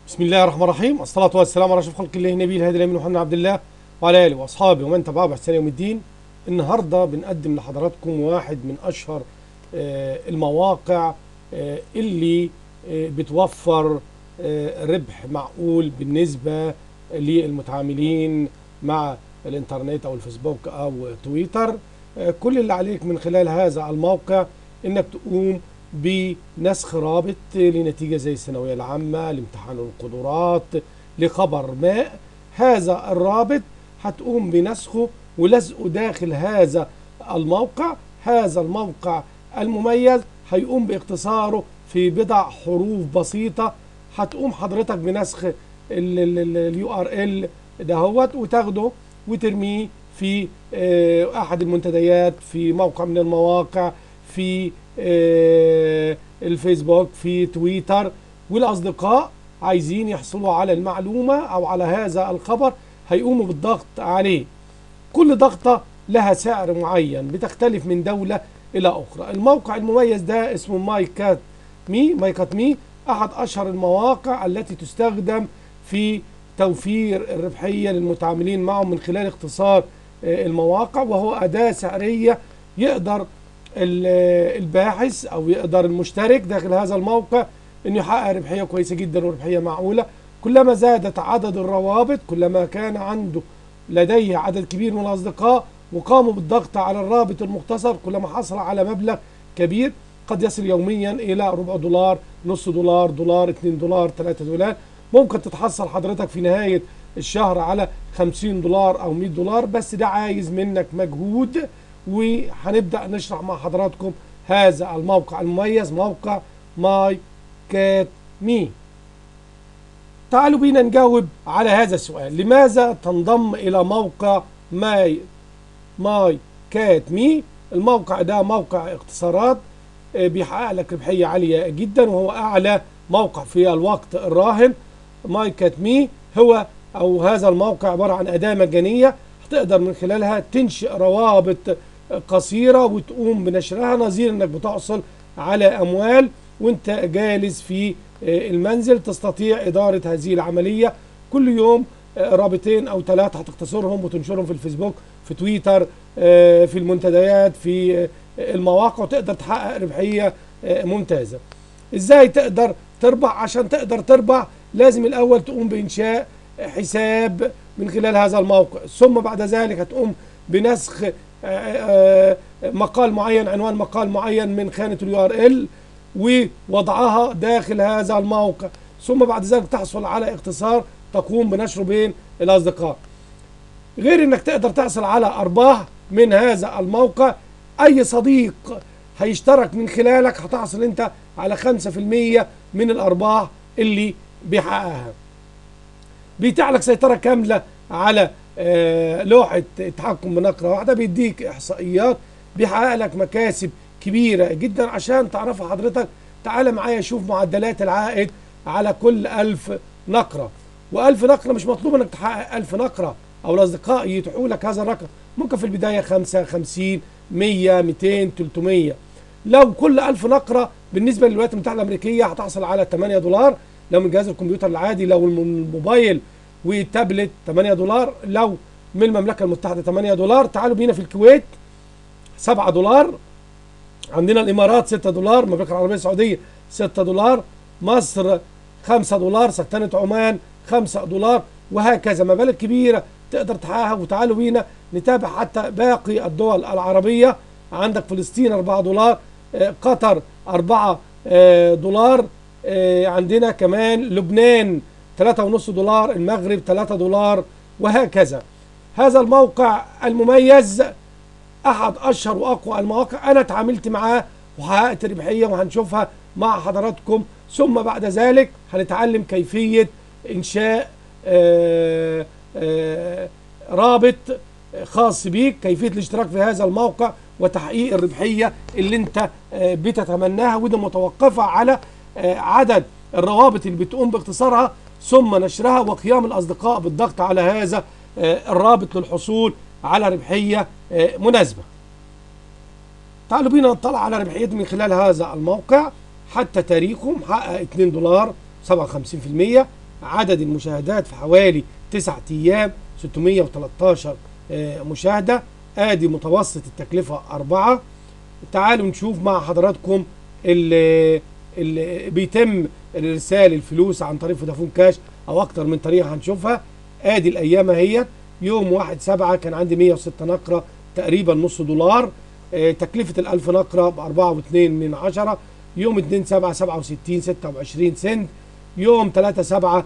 بسم الله الرحمن الرحيم الصلاة والسلام على أشرف خلق الله النبي الهادي الأمين محمد عبد الله وعلى آله وأصحابه ومن تبعه بإحسان يوم الدين النهاردة بنقدم لحضراتكم واحد من أشهر آه، المواقع آه، اللي آه، بتوفر آه، ربح معقول بالنسبة للمتعاملين مع الإنترنت أو الفيسبوك أو تويتر آه، كل اللي عليك من خلال هذا الموقع إنك تقوم بنسخ رابط لنتيجة زي الثانوية العامة لامتحان القدرات لخبر ما هذا الرابط هتقوم بنسخه ولزقه داخل هذا الموقع هذا الموقع المميز هيقوم باختصاره في بضع حروف بسيطة هتقوم حضرتك بنسخ اليو ار ال دهوت وتاخده وترميه في آه، احد المنتديات في موقع من المواقع في آه، الفيسبوك في تويتر والاصدقاء عايزين يحصلوا على المعلومه او على هذا الخبر هيقوموا بالضغط عليه كل ضغطه لها سعر معين بتختلف من دوله الى اخرى الموقع المميز ده اسمه ماي كات مي ماي كات مي احد اشهر المواقع التي تستخدم في توفير الربحيه للمتعاملين معه من خلال اختصار آه، المواقع وهو اداه سعريه يقدر ال- الباحث او يقدر المشترك داخل هذا الموقع انه يحقق ربحيه كويسه جدا وربحيه معقوله كلما زادت عدد الروابط كلما كان عنده لديه عدد كبير من الاصدقاء وقاموا بالضغط على الرابط المختصر كلما حصل على مبلغ كبير قد يصل يوميا الى ربع دولار نص دولار دولار 2 دولار 3 دولار ممكن تتحصل حضرتك في نهايه الشهر على 50 دولار او 100 دولار بس ده عايز منك مجهود وهنبدا نشرح مع حضراتكم هذا الموقع المميز موقع ماي كات مي تعالوا بينا نجاوب على هذا السؤال لماذا تنضم الى موقع ماي ماي كات مي الموقع ده موقع اختصارات آه، بيحقق لك ربحيه عاليه جدا وهو اعلى موقع في الوقت الراهن ماي كات مي هو او هذا الموقع عباره عن اداه مجانيه هتقدر من خلالها تنشئ روابط قصيره وتقوم بنشرها نظير انك بتحصل على اموال وانت جالس في آه، المنزل تستطيع اداره هذه العمليه كل يوم آه، رابطين او ثلاثه هتختصرهم وتنشرهم في الفيسبوك في تويتر آه، في المنتديات في آه، المواقع وتقدر تحقق ربحيه آه، ممتازه ازاي تقدر تربح عشان تقدر تربح لازم الاول تقوم بانشاء حساب من خلال هذا الموقع ثم بعد ذلك هتقوم بنسخ آه، آه، مقال معين عنوان مقال معين من خانة اليو ار ال ووضعها داخل هذا الموقع ثم بعد ذلك تحصل على اختصار تقوم بنشره بين الاصدقاء غير انك تقدر تحصل على ارباح من هذا الموقع اي صديق هيشترك من خلالك هتحصل انت على 5% من الارباح اللي بيحققها بيتيح لك سيطرة كاملة على آه، لوحة التحكم بنقرة واحدة بيديك إحصائيات بيحقق لك مكاسب كبيرة جدا عشان تعرفها حضرتك تعال معايا شوف معدلات العائد على كل ألف نقرة وألف نقرة مش مطلوب انك تحقق ألف نقرة أو الأصدقاء يتيحوا لك هذا الرقم ممكن في البداية خمسة خمسين مية ميتين تلتمية لو كل ألف نقرة بالنسبة للولايات المتحدة الأمريكية هتحصل على 8 دولار لو من جهاز الكمبيوتر العادي لو من الموبايل والتابلت 8 دولار لو من المملكة المتحدة 8 دولار تعالوا بينا في الكويت 7 دولار عندنا الإمارات 6 دولار المملكة العربية السعودية 6 دولار مصر 5 دولار سلطنة عمان 5 دولار وهكذا مبالغ كبيرة تقدر تحققها وتعالوا بينا نتابع حتى باقي الدول العربية عندك فلسطين 4 دولار آه، قطر 4 آه، دولار آه، عندنا كمان لبنان 3.5 دولار المغرب 3 دولار وهكذا هذا الموقع المميز احد اشهر واقوى المواقع انا اتعاملت معاه وحققت ربحيه وهنشوفها مع حضراتكم ثم بعد ذلك هنتعلم كيفيه انشاء آه، آه، رابط خاص بيك كيفيه الاشتراك في هذا الموقع وتحقيق الربحيه اللي انت آه، بتتمناها وده متوقفه على آه، عدد الروابط اللي بتقوم باختصارها ثم نشرها وقيام الاصدقاء بالضغط على هذا آه، الرابط للحصول على ربحيه آه، مناسبه. تعالوا بينا نطلع على ربحيته من خلال هذا الموقع حتى تاريخه محقق 2 دولار 57% عدد المشاهدات في حوالي 9 ايام 613 آه، مشاهده ادي متوسط التكلفه أربعة تعالوا نشوف مع حضراتكم اللي, اللي بيتم ارسال الفلوس عن طريق فودافون كاش او اكتر من طريقه هنشوفها ادي الايام اهي يوم 1 7 كان عندي 106 نقره تقريبا نص دولار آه، تكلفه ال1000 نقره ب 4.2 من عشرة يوم 2 7 67 26 سنت يوم 3 7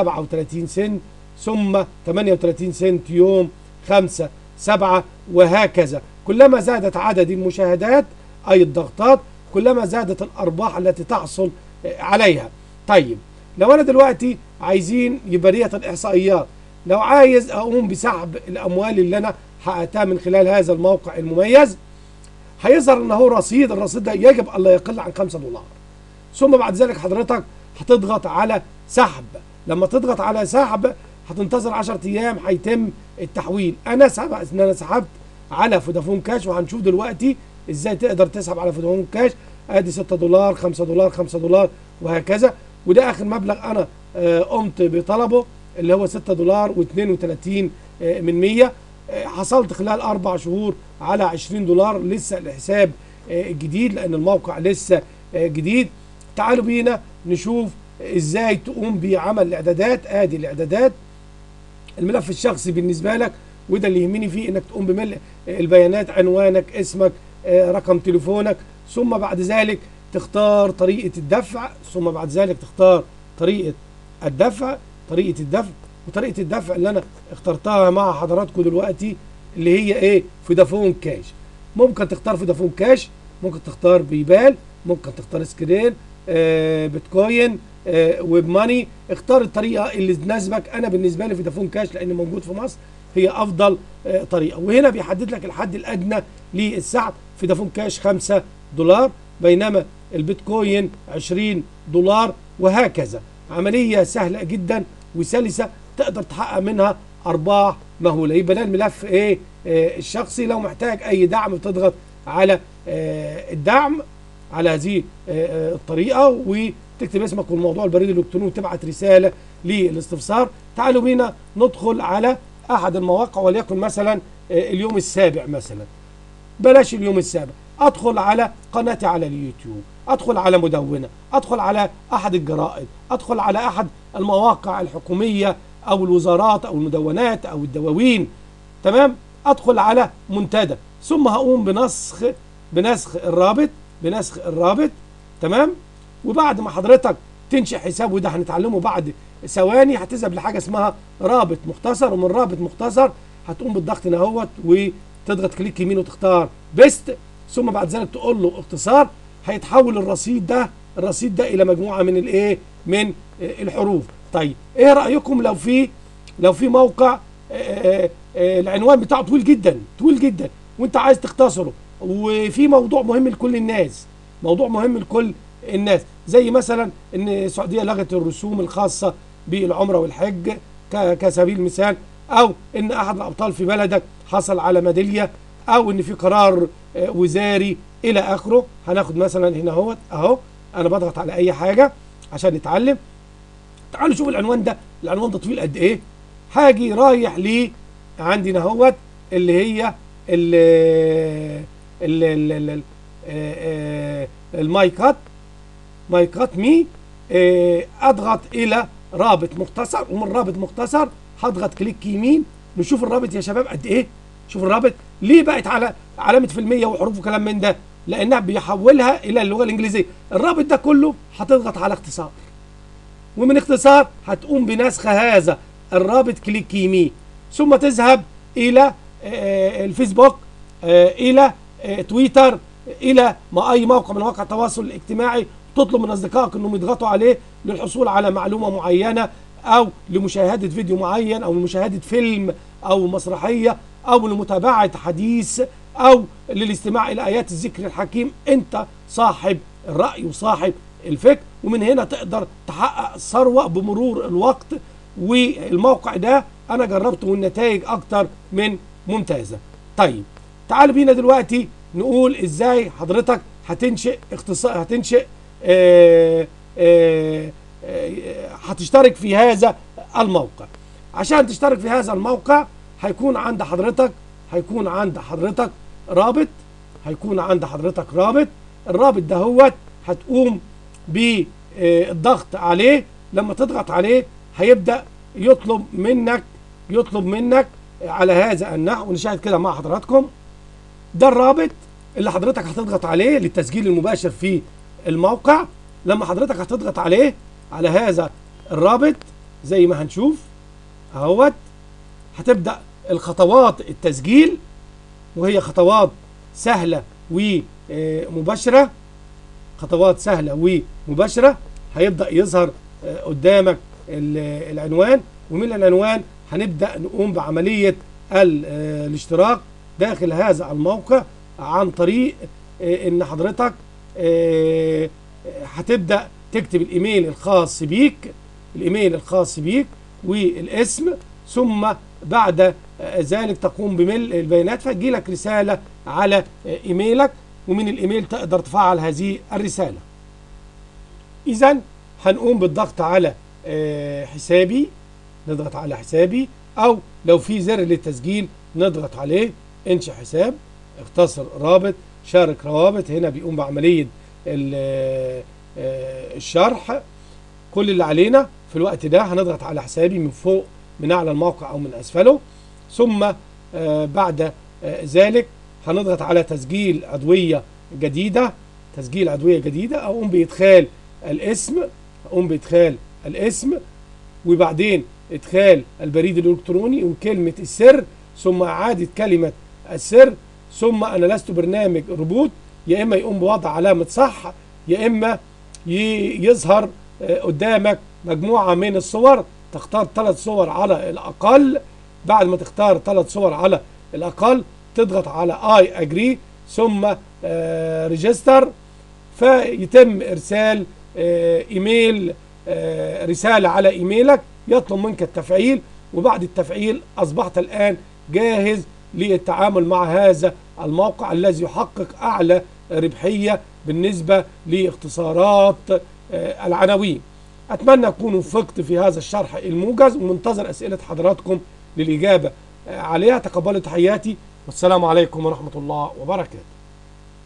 37 سنت ثم 38 سنت يوم 5 7 وهكذا كلما زادت عدد المشاهدات أي الضغطات كلما زادت الأرباح التي تحصل عليها طيب لو أنا دلوقتي عايزين يبقى الإحصائيات لو عايز أقوم بسحب الأموال اللي أنا حققتها من خلال هذا الموقع المميز هيظهر ان هو رصيد الرصيد ده يجب الا يقل عن 5 دولار ثم بعد ذلك حضرتك هتضغط على سحب لما تضغط على سحب هتنتظر 10 ايام هيتم التحويل انا سبق ان انا سحبت على فودافون كاش وهنشوف دلوقتي ازاي تقدر تسحب على فودافون كاش ادي 6 دولار 5 دولار 5 دولار وهكذا وده اخر مبلغ انا آه، قمت بطلبه اللي هو 6 دولار و32 من 100 آه، حصلت خلال اربع شهور على 20 دولار لسه الحساب آه، جديد لان الموقع لسه آه، جديد تعالوا بينا نشوف ازاي تقوم بعمل الاعدادات ادي الاعدادات الملف الشخصي بالنسبه لك وده اللي يهمني فيه انك تقوم بملء البيانات عنوانك اسمك آه، رقم تليفونك ثم بعد ذلك تختار طريقه الدفع ثم بعد ذلك تختار طريقه الدفع طريقه الدفع وطريقه الدفع اللي انا اخترتها مع حضراتكم دلوقتي اللي هي ايه فودافون كاش ممكن تختار فودافون كاش ممكن تختار بيبال ممكن تختار سكرين آه بيتكوين آه ويب ماني اختار الطريقه اللي تناسبك انا بالنسبه لي فودافون كاش لان موجود في مصر هي افضل آه طريقه وهنا بيحدد لك الحد الادنى للسحب فودافون كاش 5 دولار بينما البيتكوين 20 دولار وهكذا عمليه سهله جدا وسلسه تقدر تحقق منها ارباح مهوله يبقى ده الملف ايه آه الشخصي لو محتاج اي دعم بتضغط على آه الدعم على هذه آه آه الطريقه وتكتب اسمك والموضوع البريد الالكتروني وتبعت رساله للاستفسار تعالوا بينا ندخل على احد المواقع وليكن مثلا آه اليوم السابع مثلا بلاش اليوم السابع ادخل على قناتي على اليوتيوب ادخل على مدونه ادخل على احد الجرائد ادخل على احد المواقع الحكوميه او الوزارات او المدونات او الدواوين تمام ادخل على منتدى ثم هقوم بنسخ بنسخ الرابط بنسخ الرابط تمام وبعد ما حضرتك تنشئ حساب وده هنتعلمه بعد ثواني هتذهب لحاجه اسمها رابط مختصر ومن رابط مختصر هتقوم بالضغط هنا اهوت وتضغط كليك يمين وتختار بيست ثم بعد ذلك تقول له اختصار هيتحول الرصيد ده الرصيد ده الى مجموعه من الايه من الحروف طيب ايه رايكم لو في لو في موقع آآ آآ العنوان بتاعه طويل جدا طويل جدا وانت عايز تختصره وفي موضوع مهم لكل الناس موضوع مهم لكل الناس زي مثلا ان السعوديه لغت الرسوم الخاصه بالعمره والحج كسبيل مثال او ان احد الابطال في بلدك حصل على ميداليه او ان في قرار وزاري الى اخره هناخد مثلا هنا اهوت اهو انا بضغط على اي حاجه عشان نتعلم تعالوا شوف العنوان ده العنوان ده طويل قد ايه هاجي رايح ليه عندنا اهوت اللي هي ال ال ال المايكات مايكات مي اضغط الى رابط مختصر ومن رابط مختصر هضغط كليك يمين نشوف الرابط يا شباب قد ايه شوف الرابط ليه بقت على علامه في المية وحروف وكلام من ده لانها بيحولها الى اللغه الانجليزيه الرابط ده كله هتضغط على اختصار ومن اختصار هتقوم بنسخ هذا الرابط كليك يمين ثم تذهب الى الفيسبوك الى تويتر الى ما اي موقع من مواقع التواصل الاجتماعي تطلب من اصدقائك انهم يضغطوا عليه للحصول على معلومه معينه او لمشاهده فيديو معين او لمشاهده فيلم او مسرحيه او لمتابعه حديث او للاستماع الى ايات الذكر الحكيم انت صاحب الراي وصاحب الفكر ومن هنا تقدر تحقق ثروه بمرور الوقت والموقع ده انا جربته والنتائج اكتر من ممتازه طيب تعالوا بينا دلوقتي نقول ازاي حضرتك هتنشئ اختصار هتنشئ آآ آآ آه، هتشترك في هذا الموقع عشان تشترك في هذا الموقع هيكون عند حضرتك هيكون عند حضرتك رابط هيكون عند حضرتك رابط الرابط دهوت هتقوم بالضغط عليه لما تضغط عليه هيبدأ يطلب منك يطلب منك على هذا النحو نشاهد كده مع حضراتكم ده الرابط اللي حضرتك هتضغط عليه للتسجيل المباشر في الموقع لما حضرتك هتضغط عليه على هذا الرابط زي ما هنشوف اهوت هتبدأ الخطوات التسجيل وهي خطوات سهلة ومباشرة خطوات سهلة ومباشرة هيبدأ يظهر آه، قدامك ال- العنوان ومن العنوان هنبدأ نقوم بعملية ال- آه، الاشتراك داخل هذا الموقع عن طريق آه، ان حضرتك آه، هتبدأ تكتب الايميل الخاص بيك الايميل الخاص بيك والاسم ثم بعد آه، ذلك تقوم بملء البيانات فتجي لك رسالة على آه، ايميلك ومن الايميل تقدر تفعل هذه الرسالة اذا هنقوم بالضغط على آه، حسابي نضغط على حسابي او لو في زر للتسجيل نضغط عليه انشئ حساب اختصر رابط شارك روابط هنا بيقوم بعملية ال- آه، الشرح كل اللي علينا في الوقت ده هنضغط على حسابي من فوق من اعلى الموقع او من اسفله ثم آه، بعد آه، ذلك هنضغط على تسجيل عضوية جديدة تسجيل عضوية جديدة اقوم بادخال الاسم اقوم بادخال الاسم وبعدين ادخال البريد الالكتروني وكلمة السر ثم اعادة كلمة السر ثم انا لست برنامج روبوت يا اما يقوم بوضع علامة صح يا اما ي- يظهر آه، قدامك مجموعة من الصور تختار ثلاث صور على الاقل بعد ما تختار ثلاث صور على الاقل تضغط على اي اجري ثم ريجستر فيتم ارسال آه، ايميل آه، رساله على ايميلك يطلب منك التفعيل وبعد التفعيل اصبحت الان جاهز للتعامل مع هذا الموقع الذي يحقق اعلى ربحيه بالنسبه لاختصارات آه، العناوين. اتمنى اكون وفقت في هذا الشرح الموجز ومنتظر اسئله حضراتكم للاجابه آه، عليها تقبلوا تحياتي والسلام عليكم ورحمه الله وبركاته.